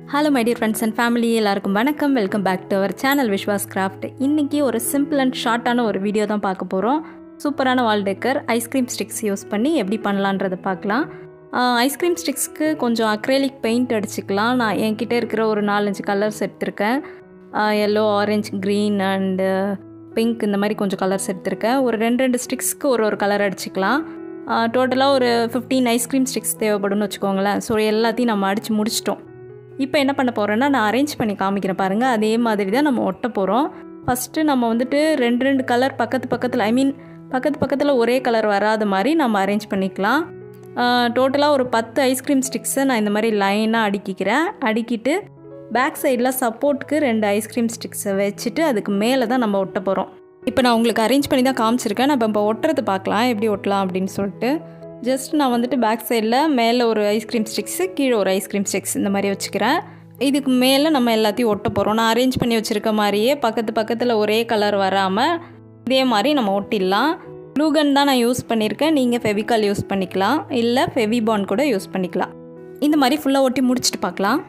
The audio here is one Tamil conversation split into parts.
hello my dear friends and family எல்லாருக்கும் வணக்கம் welcome back to our channel Vishwas craft இன்றைக்கி ஒரு சிம்பிள் அண்ட் ஷார்ட்டான ஒரு வீடியோ தான் பார்க்க போகிறோம் சூப்பரான wall decor ice cream sticks use பண்ணி எப்படி பண்ணலான்றதை பார்க்கலாம் ஐஸ்கிரீம் ஸ்டிக்ஸ்க்கு கொஞ்சம் அக்ரேலிக் பெயிண்ட் அடிச்சுக்கலாம் நான் என்கிட்ட இருக்கிற ஒரு நாலஞ்சு கலர்ஸ் எடுத்திருக்கேன் yellow orange green and pink இந்த மாதிரி கொஞ்சம் கலர்ஸ் எடுத்திருக்கேன் ஒரு ரெண்டு ரெண்டு ஸ்டிக்ஸ்க்கு ஒரு ஒரு கலர் அடிச்சுக்கலாம் டோட்டலாக ஒரு ஃபிஃப்டீன் ஐஸ்கிரீம் ஸ்டிக்ஸ் தேவைப்படும்னு வச்சுக்கோங்களேன் ஸோ எல்லாத்தையும் நம்ம அடித்து முடிச்சிட்டோம் இப்போ என்ன பண்ண போகிறோன்னா நான் அரேஞ்ச் பண்ணி காமிக்கிறேன் பாருங்கள் அதே மாதிரி தான் நம்ம ஒட்ட போகிறோம் ஃபஸ்ட்டு நம்ம வந்துட்டு ரெண்டு ரெண்டு கலர் பக்கத்து பக்கத்தில் ஐ மீன் பக்கத்து பக்கத்தில் ஒரே கலர் வராத மாதிரி நம்ம அரேஞ்ச் பண்ணிக்கலாம் டோட்டலாக ஒரு பத்து ஐஸ்கிரீம் ஸ்டிக்ஸை நான் இந்த மாதிரி லைனாக அடுக்கிக்கிறேன் அடுக்கிட்டு பேக் சைடில் சப்போர்ட்டுக்கு ரெண்டு ஐஸ்கிரீம் ஸ்டிக்ஸை வச்சுட்டு அதுக்கு மேலே தான் நம்ம ஒட்ட போகிறோம் இப்போ நான் உங்களுக்கு அரேஞ்ச் பண்ணி தான் காமிச்சிருக்கேன் நம்ம இப்போ ஒட்டுறது பார்க்கலாம் எப்படி ஒட்டலாம் அப்படின்னு சொல்லிட்டு ஜஸ்ட் நான் வந்துட்டு பேக் சைடில் மேலே ஒரு ஐஸ்கிரீம் ஸ்டிக்ஸு கீழே ஒரு ஐஸ்கிரீம் ஸ்டிக்ஸ் இந்த மாதிரி வச்சுக்கிறேன் இதுக்கு மேலே நம்ம எல்லாத்தையும் ஒட்ட போகிறோம் நான் அரேஞ்ச் பண்ணி வச்சுருக்க மாதிரியே பக்கத்து பக்கத்தில் ஒரே கலர் வராமல் இதே மாதிரி நம்ம ஒட்டிடலாம் க்ளூகன் தான் நான் யூஸ் பண்ணியிருக்கேன் நீங்கள் ஃபெவிகால் யூஸ் பண்ணிக்கலாம் இல்லை ஃபெவிபான் கூட யூஸ் பண்ணிக்கலாம் இந்த மாதிரி ஃபுல்லாக ஒட்டி முடிச்சுட்டு பார்க்கலாம்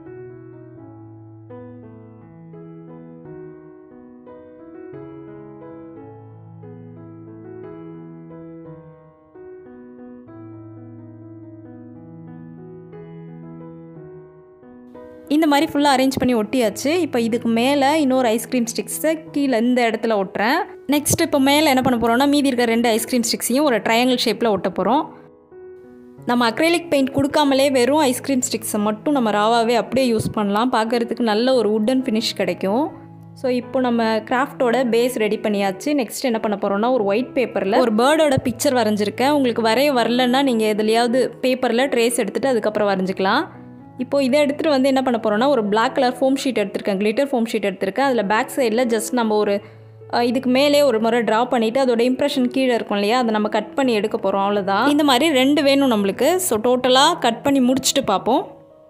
இந்த மாதிரி ஃபுல்லாக அரேஞ்ச் பண்ணி ஒட்டியாச்சு இப்போ இதுக்கு மேலே இன்னொரு ஐஸ்கிரீம் ஸ்டிக்ஸை கீழே இந்த இடத்துல ஒட்டுறேன் நெக்ஸ்ட் இப்போ மேலே என்ன பண்ண போகிறோம்னா மீதி இருக்க ரெண்டு ஐஸ்கிரீம் ஸ்டிக்ஸையும் ஒரு ட்ரையாங்கிள் ஷேப்பில் ஒட்ட போகிறோம் நம்ம அக்ரேலிக் பெயிண்ட் கொடுக்காமலே வெறும் ஐஸ்கிரீம் ஸ்டிக்ஸை மட்டும் நம்ம ராவாகவே அப்படியே யூஸ் பண்ணலாம் பார்க்குறதுக்கு நல்ல ஒரு உட்டன் ஃபினிஷ் கிடைக்கும் ஸோ இப்போ நம்ம கிராஃப்டோட பேஸ் ரெடி பண்ணியாச்சு நெக்ஸ்ட் என்ன பண்ண போகிறோம்னா ஒரு ஒயிட் பேப்பரில் ஒரு பேர்டோட பிக்சர் வரைஞ்சிருக்கேன் உங்களுக்கு வரைய வரலன்னா நீங்கள் எதுலையாவது பேப்பரில் ட்ரேஸ் எடுத்துகிட்டு அதுக்கப்புறம் வரைஞ்சிக்கலாம் இப்போது இதை எடுத்துகிட்டு வந்து என்ன பண்ண போகிறோம்னா ஒரு பிளாக் கலர் ஃபோம் ஷீட் எடுத்திருக்கேன் கிளிட்டர் ஃபோம் ஷீட் எடுத்திருக்கேன் அதில் பேக் சைடில் ஜஸ்ட் நம்ம ஒரு இதுக்கு மேலே ஒரு முறை ட்ரா பண்ணிவிட்டு அதோட இம்ப்ரெஷன் கீழே இருக்கும் இல்லையா அதை நம்ம கட் பண்ணி எடுக்க போகிறோம் அவ்வளோதான் இந்த மாதிரி ரெண்டு வேணும் நம்மளுக்கு ஸோ டோட்டலாக கட் பண்ணி முடிச்சுட்டு பார்ப்போம்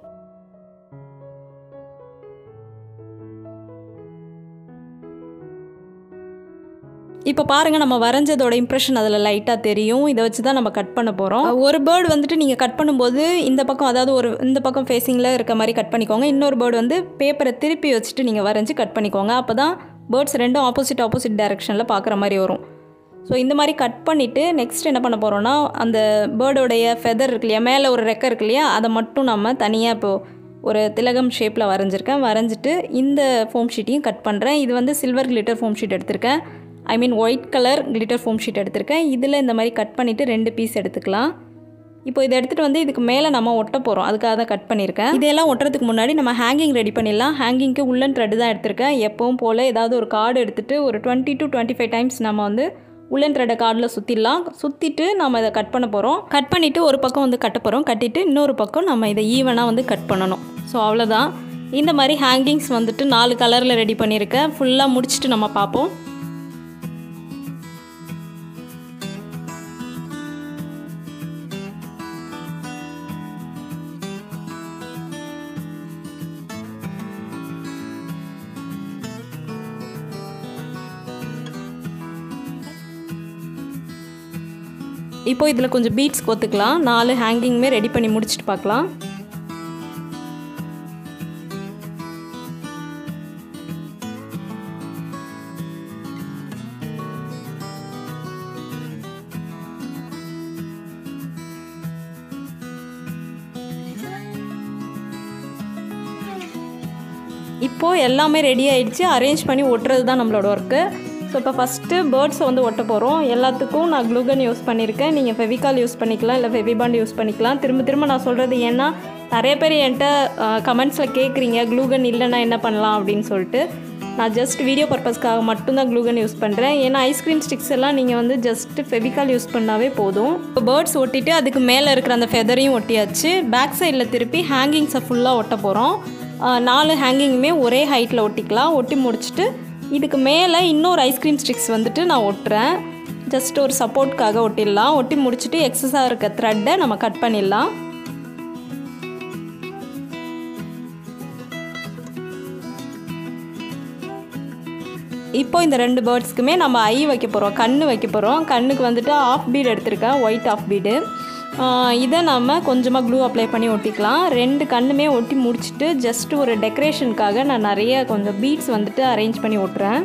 இப்போ பாருங்கள் நம்ம வரைஞ்சதோட இம்ப்ரெஷன் அதில் லைட்டாக தெரியும் இதை வச்சு தான் நம்ம கட் பண்ண போகிறோம் ஒரு பேர்டு வந்துட்டு நீங்கள் கட் பண்ணும்போது இந்த பக்கம் அதாவது ஒரு இந்த பக்கம் ஃபேஸிங்கில் இருக்க மாதிரி கட் பண்ணிக்கோங்க இன்னொரு பேர்டு வந்து பேப்பரை திருப்பி வச்சுட்டு நீங்கள் வரைஞ்சி கட் பண்ணிக்கோங்க அப்போ தான் பேர்ட்ஸ் ரெண்டும் ஆப்போசிட் ஆப்போசிட் டைரெக்ஷனில் பார்க்குற மாதிரி வரும் ஸோ இந்த மாதிரி கட் பண்ணிவிட்டு நெக்ஸ்ட் என்ன பண்ண போகிறோன்னா அந்த பேர்டோடைய ஃபெதர் இருக்கு இல்லையா மேலே ஒரு ரெக்கை இருக்கு இல்லையா அதை மட்டும் நம்ம தனியாக இப்போது ஒரு திலகம் ஷேப்பில் வரைஞ்சிருக்கேன் வரைஞ்சிட்டு இந்த ஃபோம் ஷீட்டையும் கட் பண்ணுறேன் இது வந்து சில்வர் கிளிட்டர் ஃபோம் ஷீட் எடுத்திருக்கேன் I mean white colour glitter foam sheet எடுத்திருக்கேன் இதில் இந்த மாதிரி கட் பண்ணிவிட்டு ரெண்டு பீஸ் எடுத்துக்கலாம் இப்போ இதை எடுத்துகிட்டு வந்து இதுக்கு மேலே நம்ம ஒட்ட போகிறோம் அதுக்காக தான் கட் பண்ணியிருக்கேன் இதெல்லாம் ஒட்டுறதுக்கு முன்னாடி நம்ம ஹேங்கிங் ரெடி பண்ணிடலாம் ஹேங்கிங்க்கு உள்ளன் த்ரெட் தான் எடுத்திருக்கேன் எப்பவும் போல் ஏதாவது ஒரு கார்டு எடுத்துகிட்டு ஒரு twenty to twenty five times நம்ம வந்து உள்ளன் த்ரெட்டை கார்டில் சுற்றிடலாம் சுற்றிட்டு நம்ம இதை கட் பண்ண போகிறோம் கட் பண்ணிவிட்டு ஒரு பக்கம் வந்து கட்ட போகிறோம் கட்டிட்டு இன்னொரு பக்கம் நம்ம இதை ஈவனாக வந்து கட் பண்ணணும் ஸோ அவ்வளோதான் இந்த மாதிரி ஹேங்கிங்ஸ் வந்துட்டு நாலு கலரில் ரெடி பண்ணியிருக்கேன் ஃபுல்லாக முடிச்சுட்டு நம்ம பார்ப்போம் இப்போ இதில் கொஞ்சம் பீட்ஸ் கொத்துக்கலாம் நாலு ஹேங்கிங்குமே ரெடி பண்ணி முடிச்சுட்டு பார்க்கலாம் இப்போது எல்லாமே ரெடி ஆகிடுச்சு அரேஞ்ச் பண்ணி ஒட்டுறது தான் நம்மளோட ஒர்க்கு ஸோ இப்போ ஃபஸ்ட்டு பேர்ட்ஸை வந்து ஒட்ட போகிறோம் எல்லாத்துக்கும் நான் க்ளூகன் யூஸ் பண்ணியிருக்கேன் நீங்கள் ஃபெவிகால் யூஸ் பண்ணிக்கலாம் இல்லை ஃபெவிபாண்ட் யூஸ் பண்ணிக்கலாம் திரும்ப திரும்ப நான் சொல்கிறது ஏன்னா நிறைய பேர் என்கிட்ட கமெண்ட்ஸில் கேட்குறீங்க க்ளூகன் இல்லைன்னா என்ன பண்ணலாம் அப்படின்னு சொல்லிட்டு நான் ஜஸ்ட் வீடியோ பர்பஸ்க்காக மட்டும்தான் க்ளூகன் யூஸ் பண்ணுறேன் ஏன்னா ஐஸ்கிரீம் ஸ்டிக்ஸ் எல்லாம் நீங்கள் வந்து ஜஸ்ட் ஃபெவிகால் யூஸ் பண்ணாவே போதும் இப்போ பேர்ட்ஸ் ஒட்டிட்டு அதுக்கு மேலே இருக்கிற அந்த ஃபெதரையும் ஒட்டியாச்சு பேக் சைடில் திருப்பி ஹேங்கிங்ஸை ஃபுல்லாக ஒட்ட போகிறோம் நாலு ஹேங்கிங்குமே ஒரே ஹைட்டில் ஒட்டிக்கலாம் ஒட்டி முடிச்சுட்டு இதுக்கு மேலே இன்னொரு ஐஸ்கிரீம் ஸ்டிக்ஸ் வந்துட்டு நான் ஒட்டுறேன் ஜஸ்ட் ஒரு சப்போர்ட்காக ஒட்டிடலாம் ஒட்டி முடிச்சுட்டு எக்ஸஸாக இருக்க த்ரெட்டை நம்ம கட் பண்ணிடலாம் இப்போ இந்த ரெண்டு பேர்ட்ஸ்க்குமே நம்ம ஐ வைக்க போகிறோம் கண்ணு வைக்க போகிறோம் கண்ணுக்கு வந்துட்டு ஆஃப் பீடு எடுத்திருக்கேன் ஒயிட் ஆஃப் பீடு இதை நம்ம கொஞ்சமாக க்ளூ அப்ளை பண்ணி ஒட்டிக்கலாம் ரெண்டு கண்ணுமே ஒட்டி முடிச்சுட்டு ஜஸ்ட் ஒரு டெக்கரேஷனுக்காக நான் நிறைய கொஞ்சம் பீட்ஸ் வந்துட்டு அரேஞ்ச் பண்ணி ஒட்டுறேன்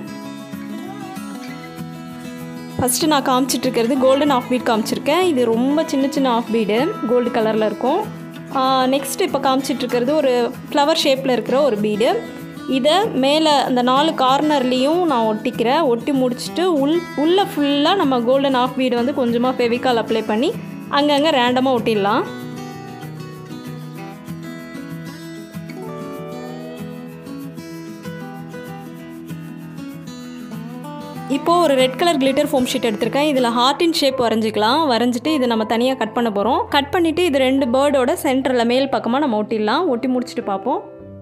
ஃபஸ்ட்டு நான் காமிச்சிட்டு இருக்கிறது கோல்டன் ஆஃப் பீட் காமிச்சிருக்கேன் இது ரொம்ப சின்ன சின்ன ஆஃப் பீடு கோல்டு கலரில் இருக்கும் நெக்ஸ்ட் இப்போ காமிச்சிட்டு இருக்கிறது ஒரு ஃப்ளவர் ஷேப்பில் இருக்கிற ஒரு பீடு இதை மேலே அந்த நாலு கார்னர்லேயும் நான் ஒட்டிக்கிறேன் ஒட்டி முடிச்சுட்டு உள் உள்ளே ஃபுல்லாக நம்ம கோல்டன் ஆஃப் பீடு வந்து கொஞ்சமாக ஃபெவிகால் அப்ளை பண்ணி அங்கங்கே ரேண்டமாக ஒட்டிடலாம் இப்போது ஒரு red colour glitter foam sheet எடுத்திருக்கேன் இதில் ஹார்ட்டின் ஷேப் வரைஞ்சிக்கலாம் வரைஞ்சிட்டு இது நம்ம தனியாக கட் பண்ண போகிறோம் கட் பண்ணிவிட்டு இது ரெண்டு பேர்டோட சென்டரில் மேல் பக்கமாக நம்ம ஒட்டிடலாம் ஒட்டி முடிச்சுட்டு பார்ப்போம்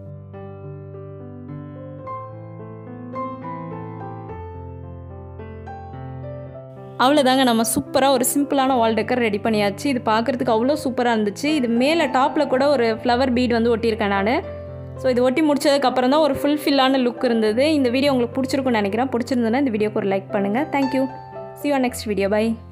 அவ்வளோதாங்க நம்ம சூப்பராக ஒரு சிம்பிளான வால் டெக்கர் ரெடி பண்ணியாச்சு இது பார்க்குறதுக்கு அவ்வளோ சூப்பராக இருந்துச்சு இது மேலே டாப்பில் கூட ஒரு ஃப்ளவர் பீட் வந்து ஒட்டியிருக்கேன் நான் ஸோ இது ஒட்டி முடிச்சதுக்கப்புறம் தான் ஒரு ஃபுல்ஃபில்லான லுக் இருந்தது இந்த வீடியோ உங்களுக்கு பிடிச்சிருக்குன்னு நினைக்கிறேன் பிடிச்சிருந்ததுன்னா இந்த வீடியோக்கு ஒரு லைக் பண்ணுங்கள் thank you see you next video by